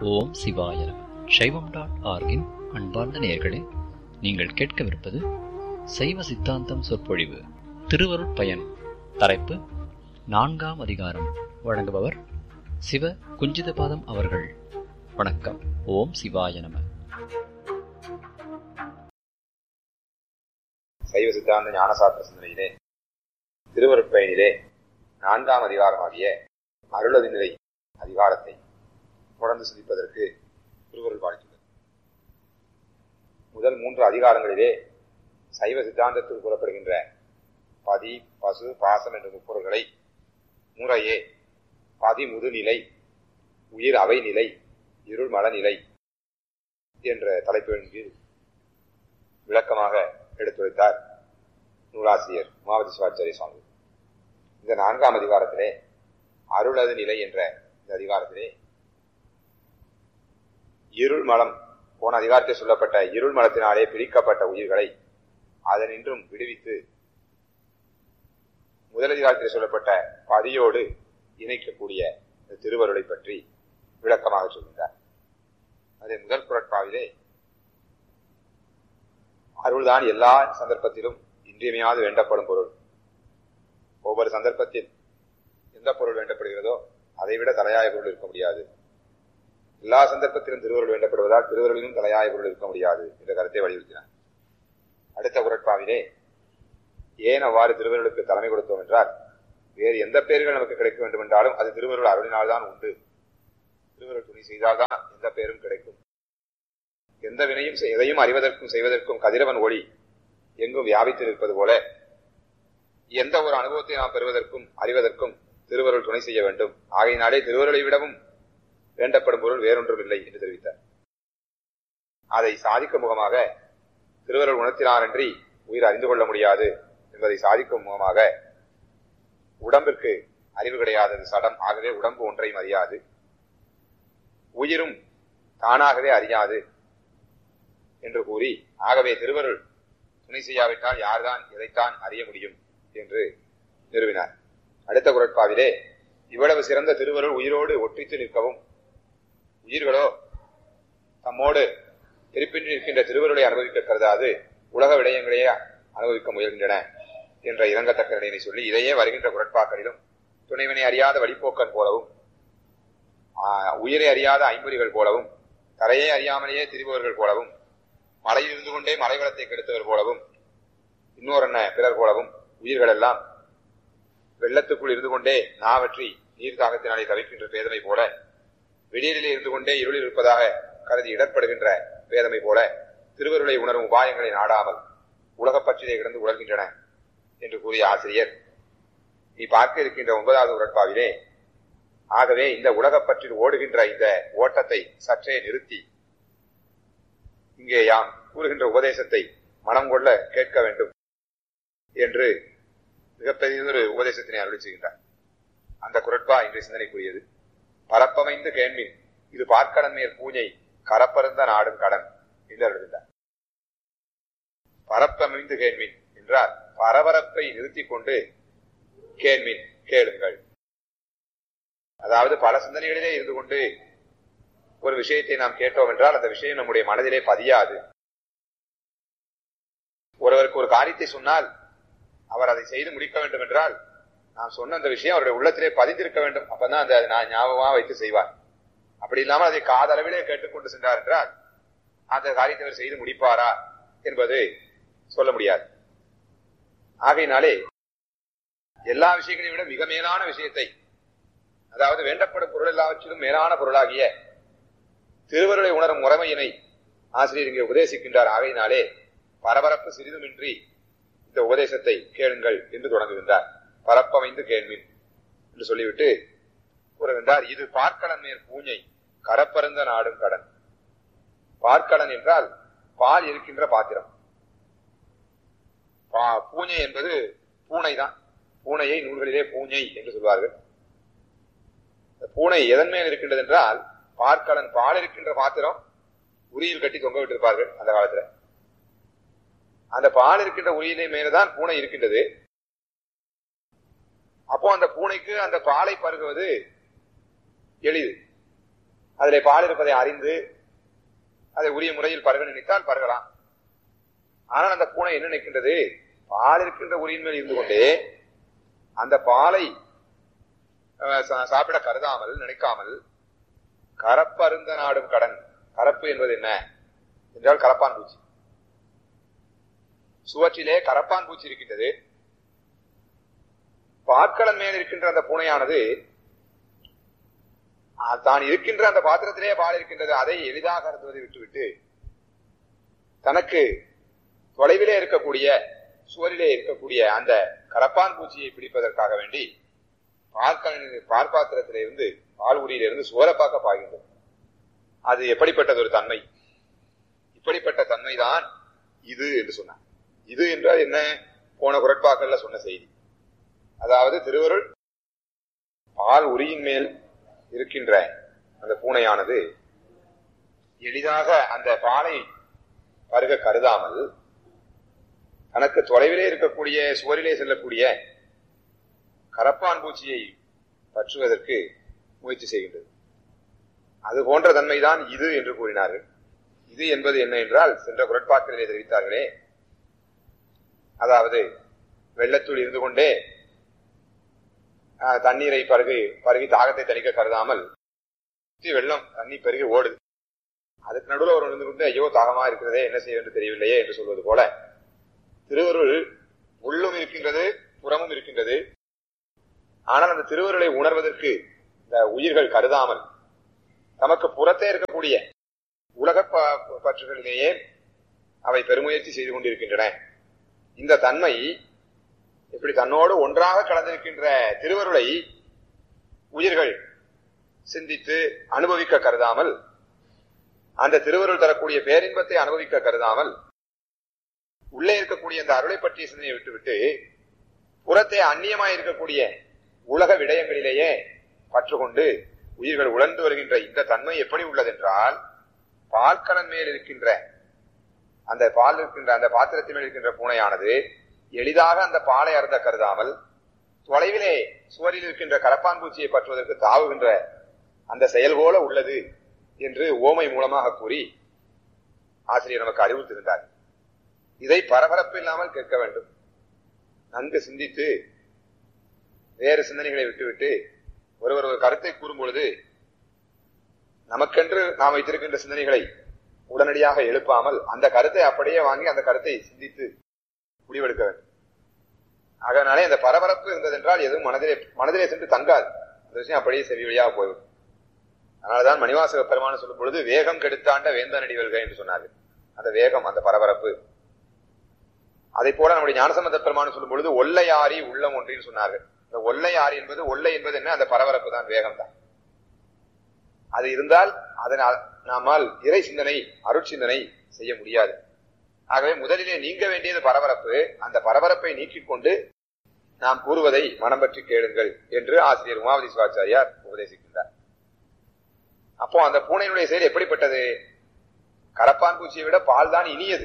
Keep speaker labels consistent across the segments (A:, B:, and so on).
A: ஓம் சிவாய நம சைவம் டாட் ஆர்கின் அன்பார்ந்த நேயர்களே நீங்கள் கேட்கவிருப்பது சைவ சித்தாந்தம் சொற்பொழிவு திருவருட் பயன் தலைப்பு நான்காம் அதிகாரம் வழங்குபவர் சிவ குஞ்சிதபாதம் அவர்கள் வணக்கம் ஓம் சிவாய நம
B: சைவ சித்தாந்த ஞானசாஸ்திர சிந்தனையிலே திருவருட்பயனிலே நான்காம் அதிகாரமாகிய அருளது நிலை அதிகாரத்தை தொடர்ந்து சிந்திப்பதற்கு திருவருள் வாழ்த்துள்ளது முதல் மூன்று அதிகாரங்களிலே சைவ சித்தாந்தத்தில் கூறப்படுகின்ற பதி பசு பாசம் என்ற முப்பொருள்களை முறையே பதி முதுநிலை உயிர் அவை நிலை இருள் மலநிலை என்ற தலைப்பின் கீழ் விளக்கமாக எடுத்துரைத்தார் நூலாசிரியர் மாவதி சிவாச்சாரிய சுவாமி இந்த நான்காம் அதிகாரத்திலே அருளது நிலை என்ற இந்த அதிகாரத்திலே இருள் மலம் போன அதிகாரத்தில் சொல்லப்பட்ட இருள் மலத்தினாலே பிரிக்கப்பட்ட உயிர்களை அதனின்றும் விடுவித்து முதல் அதிகாரத்தில் சொல்லப்பட்ட பதியோடு இணைக்கக்கூடிய இந்த திருவருளை பற்றி விளக்கமாக சொல்கின்றார் அதே முதல் குரட்பாவிலே அருள்தான் எல்லா சந்தர்ப்பத்திலும் இன்றியமையாது வேண்டப்படும் பொருள் ஒவ்வொரு சந்தர்ப்பத்தில் எந்த பொருள் வேண்டப்படுகிறதோ அதை விட தலையாய பொருள் இருக்க முடியாது எல்லா சந்தர்ப்பத்திலும் திருவருள் வேண்டப்படுவதால் திருவருளிலும் தலையாய பொருள் இருக்க முடியாது என்ற கருத்தை வலியுறுத்தினார் அடுத்த குரட்பாவிலே ஏன் அவ்வாறு திருவருளுக்கு தலைமை கொடுத்தோம் என்றால் வேறு எந்த பெயர்கள் நமக்கு கிடைக்க வேண்டும் என்றாலும் அது திருவருள் அருளினால்தான் உண்டு திருவருள் துணி செய்தால்தான் எந்த பெயரும் கிடைக்கும் எந்த வினையும் எதையும் அறிவதற்கும் செய்வதற்கும் கதிரவன் ஒளி எங்கும் வியாபித்து நிற்பது போல எந்த ஒரு அனுபவத்தை நாம் பெறுவதற்கும் அறிவதற்கும் திருவருள் துணை செய்ய வேண்டும் ஆகையினாலே திருவருளை விடவும் வேண்டப்படும் பொருள் வேறொன்றும் இல்லை என்று தெரிவித்தார் அதை சாதிக்கும் முகமாக திருவருள் உணர்த்தினாரன்றி உயிர் அறிந்து கொள்ள முடியாது என்பதை சாதிக்கும் முகமாக உடம்பிற்கு அறிவு கிடையாதது சடம் ஆகவே உடம்பு ஒன்றையும் அறியாது உயிரும் தானாகவே அறியாது என்று கூறி ஆகவே திருவருள் துணை செய்யாவிட்டால் யார்தான் எதைத்தான் அறிய முடியும் என்று நிறுவினார் அடுத்த குரட்பாவிலே இவ்வளவு சிறந்த திருவருள் உயிரோடு ஒற்றித்து நிற்கவும் உயிர்களோ தம்மோடு இருப்பின்றி நிற்கின்ற திருவருளை அனுபவிக்க கருதாது உலக விடயங்களையே அனுபவிக்க முயல்கின்றன என்ற இறங்கத்தக்க நிலையை சொல்லி இதையே வருகின்ற குரட்பாக்களிலும் துணைவினை அறியாத வழிப்போக்கன் போலவும் உயிரை அறியாத ஐம்பொறிகள் போலவும் கரையை அறியாமலேயே திரிபவர்கள் போலவும் மலையில் இருந்து கொண்டே மலைவளத்தை கெடுத்தவர் போலவும் இன்னொரு என்ன பிறர் போலவும் உயிர்கள் எல்லாம் வெள்ளத்துக்குள் இருந்து கொண்டே நாவற்றி நீர் தாகத்தினாலே தவிக்கின்ற பேதமை போல வெளியிலே இருந்து கொண்டே இருளில் இருப்பதாக கருதி இடர்படுகின்ற பேதமை போல திருவருளை உணரும் உபாயங்களை நாடாமல் உலகப்பற்றிலே கிடந்து உணர்கின்றன என்று கூறிய ஆசிரியர் நீ பார்க்க இருக்கின்ற ஒன்பதாவது உடற்பாவிலே ஆகவே இந்த உலகப்பற்றில் ஓடுகின்ற இந்த ஓட்டத்தை சற்றே நிறுத்தி இங்கே யாம் கூறுகின்ற உபதேசத்தை மனம் கொள்ள கேட்க வேண்டும் என்று மிகப்பெரியதொரு உபதேசத்தினை அருளி செய்கின்றார் அந்த குரட்பா இன்றைய சிந்தனைக்குரியது பரப்பமைந்து கேள்வின் இது பார்க்கடன் மேற் பூஜை கரப்பருந்த நாடும் கடன் என்று அருள்கின்றார் பரப்பமைந்து கேள்வின் என்றால் பரபரப்பை நிறுத்திக் கொண்டு கேள்வின் கேளுங்கள் அதாவது பல சிந்தனைகளிலே இருந்து கொண்டு ஒரு விஷயத்தை நாம் கேட்டோம் என்றால் அந்த விஷயம் நம்முடைய மனதிலே பதியாது ஒருவருக்கு ஒரு காரியத்தை சொன்னால் அவர் அதை செய்து முடிக்க வேண்டும் என்றால் நாம் சொன்ன அந்த விஷயம் அவருடைய உள்ளத்திலே பதிந்திருக்க வேண்டும் அப்பதான் அந்த நான் ஞாபகமா வைத்து செய்வார் அப்படி இல்லாமல் அதை காதளவிலே கேட்டுக்கொண்டு சென்றார் என்றால் அந்த காரியத்தை அவர் செய்து முடிப்பாரா என்பது சொல்ல முடியாது ஆகையினாலே எல்லா விஷயங்களையும் விட மிக மேலான விஷயத்தை அதாவது வேண்டப்படும் பொருள் எல்லாவற்றிலும் மேலான பொருளாகிய திருவருளை உணரும் முறைமையினை ஆசிரியர் இங்கே உபதேசிக்கின்றார் ஆகையினாலே பரபரப்பு சிறிதுமின்றி இந்த உபதேசத்தை கேளுங்கள் என்று தொடங்குகின்றார் பரப்பமைந்து கேள்வின் என்று சொல்லிவிட்டு கூறுகின்றார் இது பார்க்கடன் மேற் பூஞ்சை கரப்பருந்த நாடும் கடன் பார்க்கடன் என்றால் பால் இருக்கின்ற பாத்திரம் பூஞ்சை என்பது பூனை தான் பூனையை நூல்களிலே பூஞ்சை என்று சொல்வார்கள் பூனை எதன் மேல் இருக்கின்றது என்றால் பார்க்கலன் பால் இருக்கின்ற பாத்திரம் உரியில் கட்டி தொங்க விட்டிருப்பார்கள் அந்த காலத்துல அந்த பால் இருக்கின்ற உரியிலே மேலதான் பூனை இருக்கின்றது அப்போ அந்த பூனைக்கு அந்த பாலை பருகுவது எளிது அதிலே பால் இருப்பதை அறிந்து அதை உரிய முறையில் பருக நினைத்தால் பருகலாம் ஆனால் அந்த பூனை என்ன நினைக்கின்றது பால் இருக்கின்ற உரியின் மேல் இருந்து கொண்டே அந்த பாலை அஹ், சா- சாப்பிட கருதாமல் நினைக்காமல் கரப்பருந்த நாடும் கடன் கரப்பு என்பது என்ன என்றால் கரப்பான் பூச்சி சுவற்றிலே கரப்பான் பூச்சி இருக்கின்றது பாற்களன் மேல் இருக்கின்ற அந்த பூனையானது ஆ, தான் இருக்கின்ற அந்த பாத்திரத்திலே பால் இருக்கின்றது அதை எளிதாக அருந்துவதை விட்டுவிட்டு தனக்கு தொலைவிலே இருக்கக்கூடிய சுவரிலே இருக்கக்கூடிய அந்த கரப்பான் பூச்சியை பிடிப்பதற்காக வேண்டி பார்க்கலின் பார்ப்பாத்திரத்திலே இருந்து பால் உரியிலிருந்து சுவரை பார்க்க பாய்கின்றது அது எப்படிப்பட்டது ஒரு தன்மை இப்படிப்பட்ட தன்மைதான் இது என்று சொன்னார் இது என்றால் என்ன போன குரட்பாக்கள்ல சொன்ன செய்தி அதாவது திருவருள் பால் உரியின் மேல் இருக்கின்ற அந்த பூனையானது எளிதாக அந்த பாலை பருக கருதாமல் தனக்கு தொலைவிலே இருக்கக்கூடிய சுவரிலே செல்லக்கூடிய கரப்பான் பூச்சியை பற்றுவதற்கு முயற்சி செய்கின்றது அது போன்ற தன்மைதான் இது என்று கூறினார்கள் இது என்பது என்ன என்றால் சென்ற குரட்பாக்களிலே தெரிவித்தார்களே அதாவது வெள்ளத்துள் இருந்து கொண்டே ஆஹ், தண்ணீரை பருகி பருகி தாகத்தை தணிக்க கருதாமல் சுத்தி வெள்ளம் தண்ணி பெருகி ஓடுது அதுக்கு நடுவில் ஒரு இருந்து கொண்டு ஐயோ தாகமா இருக்கிறதே என்ன செய்ய என்று தெரியவில்லையே என்று சொல்வது போல திருவருள் உள்ளும் இருக்கின்றது புறமும் இருக்கின்றது ஆனால் அந்த திருவருளை உணர்வதற்கு இந்த உயிர்கள் கருதாமல் தமக்கு புறத்தே இருக்கக்கூடிய உலக ப- பற்றுகளிலேயே அவை பெருமுயற்சி செய்து கொண்டிருக்கின்றன இந்த தன்மை இப்படி தன்னோடு ஒன்றாக கலந்திருக்கின்ற திருவருளை உயிர்கள் சிந்தித்து அனுபவிக்க கருதாமல் அந்த திருவருள் தரக்கூடிய பேரின்பத்தை அனுபவிக்க கருதாமல் உள்ளே இருக்கக்கூடிய அந்த அருளை பற்றிய சிந்தனையை விட்டுவிட்டு புறத்தே அந்நியமாய் இருக்கக்கூடிய உலக விடயங்களிலேயே பற்றுக்கொண்டு உயிர்கள் உழந்து வருகின்ற இந்த தன்மை எப்படி உள்ளதென்றால் பால்கலன் மேல் இருக்கின்ற அந்த பால் இருக்கின்ற அந்த பாத்திரத்தின் மேல் இருக்கின்ற பூனையானது எளிதாக அந்த பாலை அருந்த கருதாமல் தொலைவிலே சுவரில் இருக்கின்ற கரப்பான் பூச்சியை பற்றுவதற்கு தாவுகின்ற அந்த செயல் போல உள்ளது என்று ஓமை மூலமாக கூறி ஆசிரியர் நமக்கு அறிவுறுத்திருந்தார் இதை பரபரப்பு இல்லாமல் கேட்க வேண்டும் நன்கு சிந்தித்து வேறு சிந்தனைகளை விட்டுவிட்டு ஒருவர் ஒரு கருத்தை கூறும் பொழுது நமக்கென்று நாம் வைத்திருக்கின்ற சிந்தனைகளை உடனடியாக எழுப்பாமல் அந்த கருத்தை அப்படியே வாங்கி அந்த கருத்தை சிந்தித்து முடிவெடுக்க வேண்டும் அதனாலே அந்த பரபரப்பு இருந்ததென்றால் எதுவும் மனதிலே மனதிலே சென்று தங்காது அந்த விஷயம் அப்படியே செவி வழியாக போய்விடும் அதனாலதான் மணிவாசக பெருமான சொல்லும் பொழுது வேகம் கெடுத்தாண்ட வேந்தனடி வெல்க என்று சொன்னார்கள் அந்த வேகம் அந்த பரபரப்பு அதை போல நம்முடைய ஞானசம்பந்த பெருமான் சொல்லும் பொழுது ஒல்லையாரி உள்ளம் ஒன்றின்னு சொன்னார்கள் இந்த ஒல்லையாரி என்பது ஒல்லை என்பது என்ன அந்த பரபரப்பு தான் வேகம் தான் அது இருந்தால் அதனால் நாமால் இறை சிந்தனை அருட்சிந்தனை செய்ய முடியாது ஆகவே முதலிலே நீங்க வேண்டியது பரபரப்பு அந்த பரபரப்பை நீக்கிக் கொண்டு நாம் கூறுவதை மனம் பற்றி கேளுங்கள் என்று ஆசிரியர் உமாவதி சிவாச்சாரியார் உபதேசிக்கின்றார் அப்போ அந்த பூனையினுடைய செயல் எப்படிப்பட்டது கரப்பான் பூச்சியை விட பால் தான் இனியது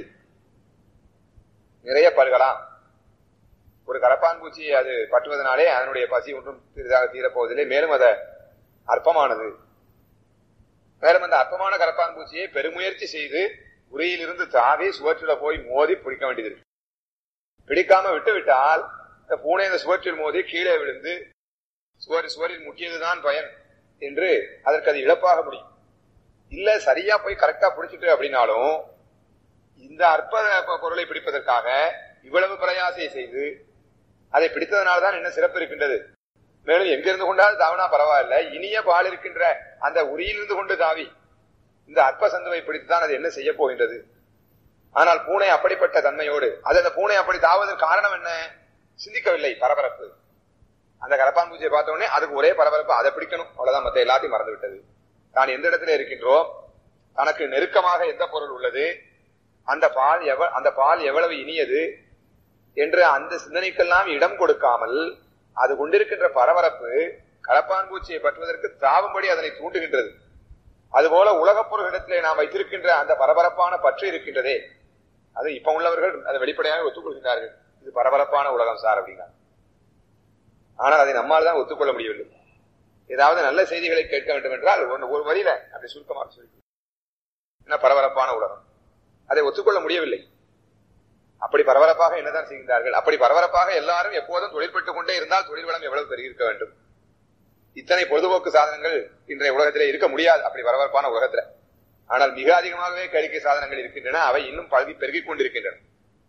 B: நிறைய பருகலாம் ஒரு கரப்பான் பூச்சி அது பற்றுவதனாலே அதனுடைய பசி ஒன்றும் சிறிதாக தீரப்போவதில்லை மேலும் அது அற்பமானது மேலும் அந்த அற்பமான கரப்பான் பூச்சியை பெருமுயற்சி செய்து உரையிலிருந்து தாவி சுவற்றில போய் மோதி பிடிக்க வேண்டியது இருக்கு. பிடிக்காம விட்டு விட்டால் இந்த பூனை இந்த சுவற்றில் மோதி கீழே விழுந்து சுவர் சுவரில் முக்கியதுதான் பயன் என்று அதற்கு அது இழப்பாக முடியும் இல்ல சரியா போய் கரெக்டா பிடிச்சிட்டு அப்படின்னாலும் இந்த அற்ப ப- பொருளை பிடிப்பதற்காக இவ்வளவு பிரயாசை செய்து அதை பிடித்ததனால்தான் என்ன சிறப்பு இருக்கின்றது மேலும் எங்கிருந்து கொண்டாலும் தாவனா பரவாயில்ல இனிய பால் இருக்கின்ற அந்த உரியிலிருந்து கொண்டு தாவி இந்த அற்ப சந்துவை பிடித்துதான் அது என்ன செய்ய போகின்றது ஆனால் பூனை அப்படிப்பட்ட தன்மையோடு அது அந்த பூனை அப்படி தாவதற்கு காரணம் என்ன சிந்திக்கவில்லை பரபரப்பு அந்த கரப்பான் பூச்சியை பார்த்த உடனே அதுக்கு ஒரே பரபரப்பு அதை பிடிக்கணும் அவ்வளவுதான் மத்த எல்லாத்தையும் மறந்து விட்டது தான் எந்த இடத்துல இருக்கின்றோம் தனக்கு நெருக்கமாக எந்த பொருள் உள்ளது அந்த பால் எவ அந்த பால் எவ்வளவு இனியது என்று அந்த சிந்தனைக்கெல்லாம் இடம் கொடுக்காமல் அது கொண்டிருக்கின்ற பரபரப்பு கலப்பான் பூச்சியை பற்றுவதற்கு தாவும்படி அதனை தூண்டுகின்றது அதுபோல உலகப் பொருளிடத்திலே நாம் வைத்திருக்கின்ற அந்த பரபரப்பான பற்று இருக்கின்றதே அது இப்ப உள்ளவர்கள் அதை வெளிப்படையாக ஒத்துக்கொள்கிறார்கள் இது பரபரப்பான உலகம் சார் அப்படின்னா ஆனால் அதை நம்மால் தான் ஒத்துக்கொள்ள முடியவில்லை ஏதாவது நல்ல செய்திகளை கேட்க வேண்டும் என்றால் ஒன்னு ஒரு வரியில அப்படி சுருக்கமாக சொல்லி என்ன பரபரப்பான உலகம் அதை ஒத்துக்கொள்ள முடியவில்லை அப்படி பரபரப்பாக என்னதான் செய்கின்றார்கள் அப்படி பரபரப்பாக எல்லாரும் எப்போதும் தொழிற்பட்டுக் கொண்டே இருந்தால் தொழில் வளம் எவ்வளவு பெருகிருக்க வேண்டும் இத்தனை பொழுதுபோக்கு சாதனங்கள் இன்றைய உலகத்திலே இருக்க முடியாது அப்படி பரபரப்பான உலகத்துல ஆனால் மிக அதிகமாகவே கழிக்கை சாதனங்கள் இருக்கின்றன அவை இன்னும் பகுதி பெருகிக் கொண்டிருக்கின்றன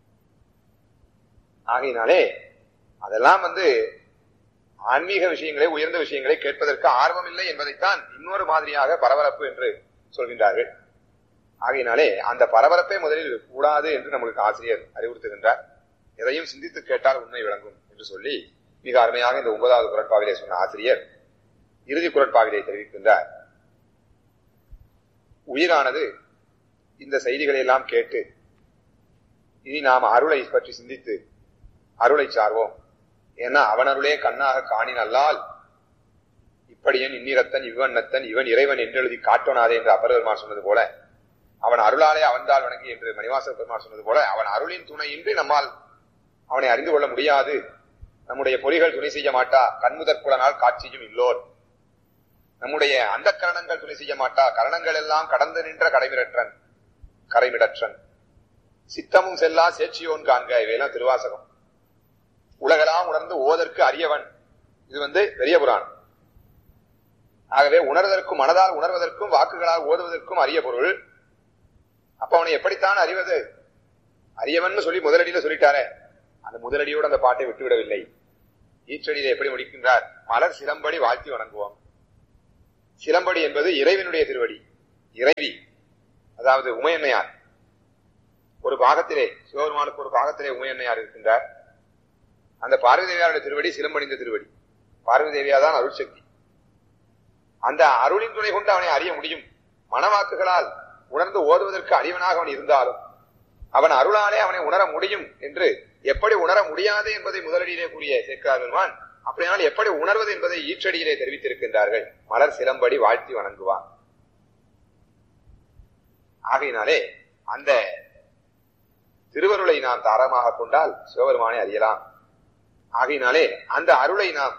B: ஆகையினாலே அதெல்லாம் வந்து ஆன்மீக விஷயங்களை உயர்ந்த விஷயங்களை கேட்பதற்கு ஆர்வம் இல்லை என்பதைத்தான் இன்னொரு மாதிரியாக பரபரப்பு என்று சொல்கின்றார்கள் ஆகையினாலே அந்த பரபரப்பே முதலில் கூடாது என்று நம்மளுக்கு ஆசிரியர் அறிவுறுத்துகின்றார் எதையும் சிந்தித்து கேட்டால் உண்மை விளங்கும் என்று சொல்லி மிக அருமையாக இந்த ஒன்பதாவது குரட்பாவிலே சொன்ன ஆசிரியர் இறுதி குரட்பாவிலே தெரிவிக்கின்றார் உயிரானது இந்த செய்திகளை எல்லாம் கேட்டு இனி நாம் அருளை பற்றி சிந்தித்து அருளை சார்வோம் ஏன்னா அவனருளே கண்ணாக காணின் அல்லால் இப்படியன் இன்னிரத்தன் இவண்ணத்தன் இவன் இறைவன் என்றெழுதி காட்டோனாதே என்று அப்பர் பெருமான் சொன்னது போல அவன் அருளாலே அவன்தால் வணங்கி என்று மணிவாச பெருமான் சொன்னது போல அவன் அருளின் துணையின்றி நம்மால் அவனை அறிந்து கொள்ள முடியாது நம்முடைய பொறிகள் துணை செய்ய மாட்டா கண்முதற் புலனால் காட்சியும் இல்லோர் நம்முடைய அந்த கரணங்கள் துணை செய்ய மாட்டா கரணங்கள் எல்லாம் கடந்து நின்ற கடைமிடற்றன் கரைமிடற்றன் சித்தமும் செல்லா சேட்சியோன் காண்க இவையெல்லாம் திருவாசகம் உலகெல்லாம் உணர்ந்து ஓதற்கு அரியவன் இது வந்து பெரிய புராணம் ஆகவே உணர்வதற்கும் மனதால் உணர்வதற்கும் வாக்குகளால் ஓதுவதற்கும் அரிய பொருள் அப்ப அவனை எப்படித்தான் அறிவது அரியவன் சொல்லி முதலடியில சொல்லிட்டாரே அந்த முதலடியோடு அந்த பாட்டை விட்டுவிடவில்லை ஈற்றடியில எப்படி முடிக்கின்றார் மலர் சிலம்படி வாழ்த்தி வணங்குவோம் சிலம்படி என்பது இறைவனுடைய திருவடி இறைவி அதாவது உமையன்னையார் ஒரு பாகத்திலே சிவபெருமானுக்கு ஒரு பாகத்திலே உமையன்னையார் இருக்கின்றார் அந்த பார்வதி தேவியாருடைய திருவடி சிலம்படிந்த திருவடி பார்வதி தேவியா தான் அருள் சக்தி அந்த அருளின் துணை கொண்டு அவனை அறிய முடியும் மனவாக்குகளால் உணர்ந்து ஓதுவதற்கு அடிவனாக அவன் இருந்தாலும் அவன் அருளாலே அவனை உணர முடியும் என்று எப்படி உணர முடியாது என்பதை முதலடியிலே கூறிய சேர்க்கிறார் பெருமான் அப்படியானால் எப்படி உணர்வது என்பதை ஈற்றடியிலே தெரிவித்திருக்கின்றார்கள் மலர் சிலம்படி வாழ்த்தி வணங்குவான் ஆகையினாலே அந்த திருவருளை நாம் தாரமாக கொண்டால் சிவபெருமானை அறியலாம் ஆகையினாலே அந்த அருளை நாம்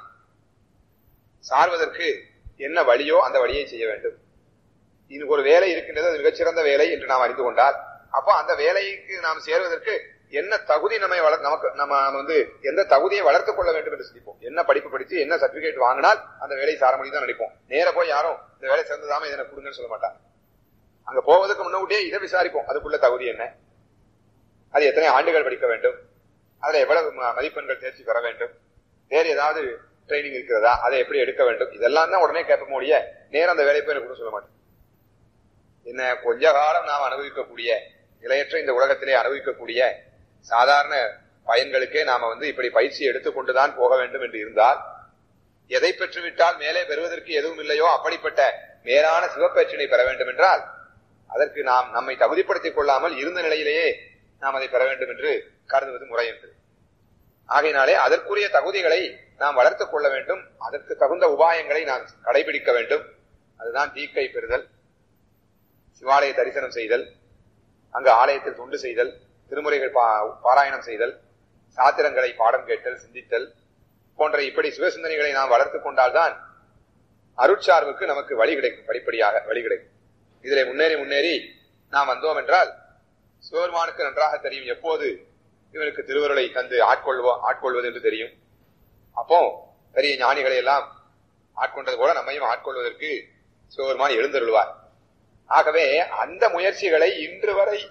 B: சார்வதற்கு என்ன வழியோ அந்த வழியை செய்ய வேண்டும் இன்னும் ஒரு வேலை இருக்கின்றது அது மிகச்சிறந்த வேலை என்று நாம் அறிந்து கொண்டால் அப்போ அந்த வேலைக்கு நாம் சேர்வதற்கு என்ன தகுதி நம்மை வளர் நமக்கு நம்ம வந்து எந்த தகுதியை வளர்த்துக் கொள்ள வேண்டும் என்று சிந்திப்போம் என்ன படிப்பு படிச்சு என்ன சர்டிபிகேட் வாங்கினால் அந்த வேலையை சார முடியும் தான் நினைப்போம் நேர போய் யாரும் இந்த வேலை சேர்ந்ததாம இதனை கொடுங்கன்னு சொல்ல மாட்டாங்க அங்க போவதற்கு முன்னோட்டியே இதை விசாரிப்போம் அதுக்குள்ள தகுதி என்ன அது எத்தனை ஆண்டுகள் படிக்க வேண்டும் அதுல எவ்வளவு மதிப்பெண்கள் தேர்ச்சி பெற வேண்டும் வேறு ஏதாவது ட்ரைனிங் இருக்கிறதா அதை எப்படி எடுக்க வேண்டும் இதெல்லாம் தான் உடனே கேட்ப முடிய நேரம் அந்த வேலை பேர் கூட சொல்ல மாட்டேன் என்ன கொஞ்ச காலம் நாம் அனுபவிக்கக்கூடிய நிலையற்ற இந்த உலகத்திலே அனுபவிக்கக்கூடிய சாதாரண பயன்களுக்கே நாம வந்து இப்படி பயிற்சி எடுத்துக்கொண்டுதான் போக வேண்டும் என்று இருந்தால் எதை பெற்றுவிட்டால் மேலே பெறுவதற்கு எதுவும் இல்லையோ அப்படிப்பட்ட மேலான சிவப்பேற்றினை பெற வேண்டும் என்றால் அதற்கு நாம் நம்மை தகுதிப்படுத்திக் கொள்ளாமல் இருந்த நிலையிலேயே நாம் அதை பெற வேண்டும் என்று கருதுவது முறை என்று ஆகையினாலே அதற்குரிய தகுதிகளை நாம் வளர்த்துக் கொள்ள வேண்டும் அதற்கு தகுந்த உபாயங்களை நாம் கடைபிடிக்க வேண்டும் அதுதான் தீக்கை பெறுதல் சிவாலய தரிசனம் செய்தல் அங்கு ஆலயத்தில் தொண்டு செய்தல் திருமுறைகள் பாராயணம் செய்தல் சாத்திரங்களை பாடம் கேட்டல் சிந்தித்தல் போன்ற இப்படி சிவசிந்தனைகளை நாம் வளர்த்துக் கொண்டால்தான் அருட்சார்வுக்கு நமக்கு வழி கிடைக்கும் படிப்படியாக வழி கிடைக்கும் இதிலே முன்னேறி முன்னேறி நாம் வந்தோம் என்றால் சிவபெருமானுக்கு நன்றாக தெரியும் எப்போது இவனுக்கு திருவருளை தந்து ஆட்கொள்வோம் ஆட்கொள்வது என்று தெரியும் அப்போ பெரிய ஞானிகளை எல்லாம் ஆட்கொண்டது போல நம்மையும் ஆட்கொள்வதற்கு சிவபெருமான் எழுந்தருள்வார் ஆகவே அந்த முயற்சிகளை இன்று வரை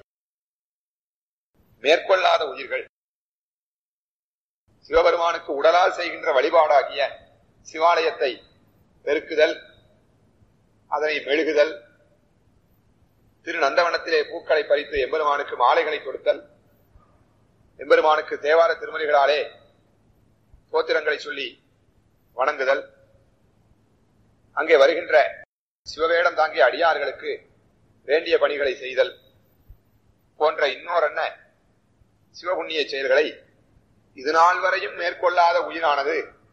B: மேற்கொள்ளாத உயிர்கள் சிவபெருமானுக்கு உடலால் செய்கின்ற வழிபாடாகிய சிவாலயத்தை பெருக்குதல் அதனை மெழுகுதல் திரு நந்தவனத்திலே பூக்களை பறித்து எம்பெருமானுக்கு மாலைகளை கொடுத்தல் எம்பெருமானுக்கு தேவார திருமணிகளாலே சோத்திரங்களை சொல்லி வணங்குதல் அங்கே வருகின்ற சிவவேடம் தாங்கிய அடியார்களுக்கு வேண்டிய பணிகளை செய்தல் போன்ற இன்னொரென்ன சிவபுண்ணிய செயல்களை இது நாள் வரையும் மேற்கொள்ளாத உயிரானது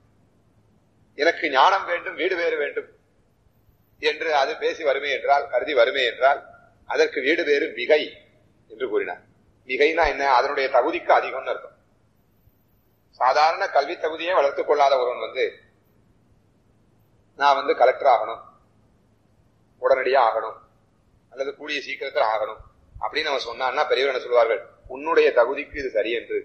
B: எனக்கு ஞானம் வேண்டும் வீடு வேறு வேண்டும் என்று அது பேசி வருமே என்றால் கருதி வருமே என்றால் அதற்கு வீடு வேறு மிகை என்று கூறினார் மிகைனா என்ன அதனுடைய தகுதிக்கு அதிகம்னு அர்த்தம் சாதாரண கல்வி தகுதியை வளர்த்துக் கொள்ளாத ஒருவன் வந்து நான் வந்து கலெக்டர் ஆகணும் உடனடியா ஆகணும் அல்லது கூடிய சீக்கிரத்தில் ஆகணும் அப்படின்னு அவன் சொன்னான்னா பெரியவர் என்ன சொல்லுவார்கள் உன்னுடைய தகுதிக்கு இது சரி என்று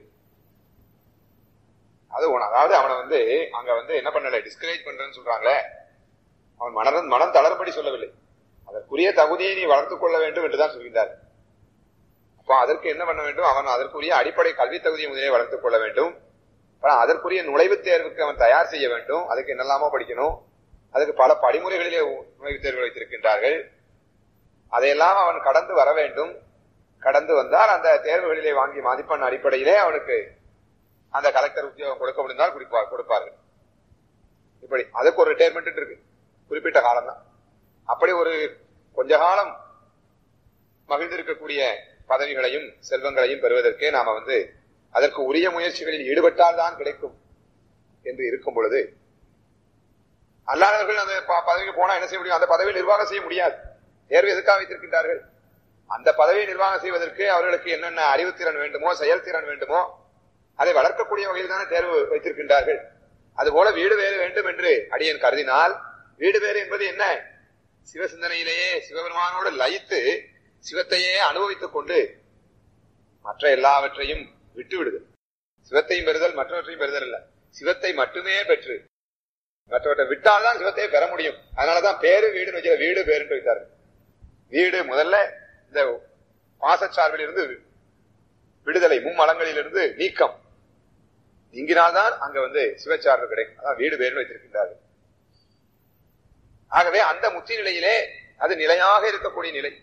B: அது உன- அதாவது அவனை வந்து அங்க வந்து என்ன பண்ணல டிஸ்கரேஜ் பண்றேன்னு சொல்றாங்களே அவன் மனம் மனம் தளரும்படி சொல்லவில்லை அதற்குரிய தகுதியை நீ வளர்த்துக் கொள்ள வேண்டும் என்றுதான் சொல்கின்றார் அப்போ அதற்கு என்ன பண்ண வேண்டும் அவன் அதற்குரிய அடிப்படை கல்வி தகுதியை முதலே வளர்த்துக் கொள்ள வேண்டும் அப்புறம் அதற்குரிய நுழைவுத் தேர்வுக்கு அவன் தயார் செய்ய வேண்டும் அதுக்கு என்னெல்லாமோ படிக்கணும் அதுக்கு பல படிமுறைகளிலே உ- நுழைவுத் தேர்வு வைத்திருக்கின்றார்கள் அதையெல்லாம் அவன் கடந்து வர வேண்டும் கடந்து வந்தால் அந்த தேர்வுகளிலே வாங்கி மதிப்பெண் அடிப்படையிலே அவனுக்கு அந்த கலெக்டர் உத்தியோகம் கொடுக்க முடிந்தால் கொடுப்பார் கொடுப்பார்கள் இப்படி அதுக்கு ஒரு ரிட்டையர்மெண்ட் இருக்கு குறிப்பிட்ட காலம் தான் அப்படி ஒரு கொஞ்ச காலம் மகிழ்ந்திருக்கக்கூடிய பதவிகளையும் செல்வங்களையும் பெறுவதற்கே நாம வந்து அதற்கு உரிய முயற்சிகளில் ஈடுபட்டால் தான் கிடைக்கும் என்று இருக்கும் பொழுது அல்லாதவர்கள் அந்த ப- பதவிக்கு போனா என்ன செய்ய முடியும் அந்த பதவியை நிர்வாகம் செய்ய முடியாது தேர்வு எதுக்காக வைத்திருக்கின்றார்கள் அந்த பதவியை நிர்வாகம் செய்வதற்கு அவர்களுக்கு என்னென்ன அறிவுத்திறன் வேண்டுமோ செயல்திறன் வேண்டுமோ அதை வளர்க்கக்கூடிய வகையில் தானே தேர்வு வைத்திருக்கின்றார்கள் அதுபோல வீடு வேறு வேண்டும் என்று அடியன் கருதினால் வீடு வேறு என்பது என்ன சிவசிந்தனையிலேயே சிவபெருமானோடு லயித்து சிவத்தையே அனுபவித்துக் கொண்டு மற்ற எல்லாவற்றையும் விட்டு விடுதல் சிவத்தையும் பெறுதல் மற்றவற்றையும் பெறுதல் இல்ல சிவத்தை மட்டுமே பெற்று மற்றவற்றை விட்டால்தான் சிவத்தை பெற முடியும் அதனாலதான் பேரு வீடு வச்சு வீடு பேருன்னு வைத்தாரு வீடு முதல்ல இந்த பாசச்சார்பில் இருந்து விடுதலை மும்மலங்களிலிருந்து நீக்கம் நீங்கினால்தான் அங்க வந்து சிவச்சார்பு கிடைக்கும் அதான் வீடு பேருன்னு வைத்திருக்கின்றார்கள் ஆகவே அந்த முத்தி நிலையிலே அது நிலையாக இருக்கக்கூடிய நிலை